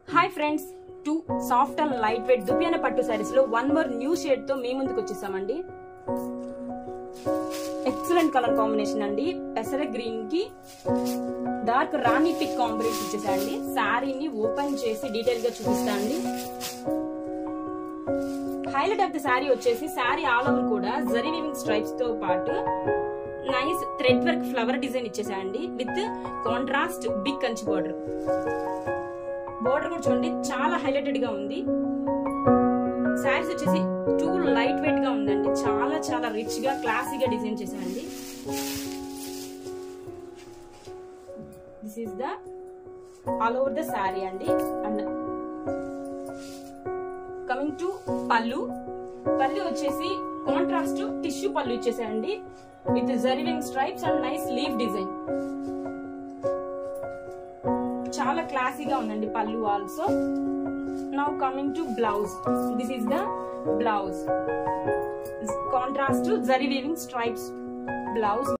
hi friends two soft and lightweight దుపియాన పట్టు సారీస్ లో వన్ మోర్ న్యూ షేడ్ తో మీ ముందుకు వచ్చేసామండి ఎక్సలెంట్ కలర్ కాంబినేషన్ అండి పెసర గ్రీన్ కి డార్క్ రాణి పిక్ కాంబినేషన్ ఇచ్చేసాండి శారీని ఓపెన్ చేసి డీటెయిల్ గా చూపిస్తా అండి హైలైట్ ఆఫ్ ది శారీ వచ్చేసి శారీ ఆల్ ఓవర్ కూడా జరీ వీవింగ్ స్ట్రైప్స్ తో పాటు nice thread work flower design ఇచ్చేసాయండి with contrast big Kanchi border border కూడా చూడండి చాలా హైలైటెడ్ గా ఉంది శారీస్ వచ్చేసి టూ లైట్ వెయిట్ గా ఉందండి చాలా చాలా రిచ్ గా క్లాసీగా డిజైన్ చేశానండి this is the all over the saree అండి అండ్ కమింగ్ టు పళ్ళు పళ్ళు వచ్చేసి కాంట్రాస్ట్ టిష్యూ పళ్ళు ఇచ్చేసాయండి with zari weaving stripes and nice leaf design చాలా క్లాసీగా ఉందండి pallu also now coming to blouse this is the blouse contrast zari weaving stripes blouse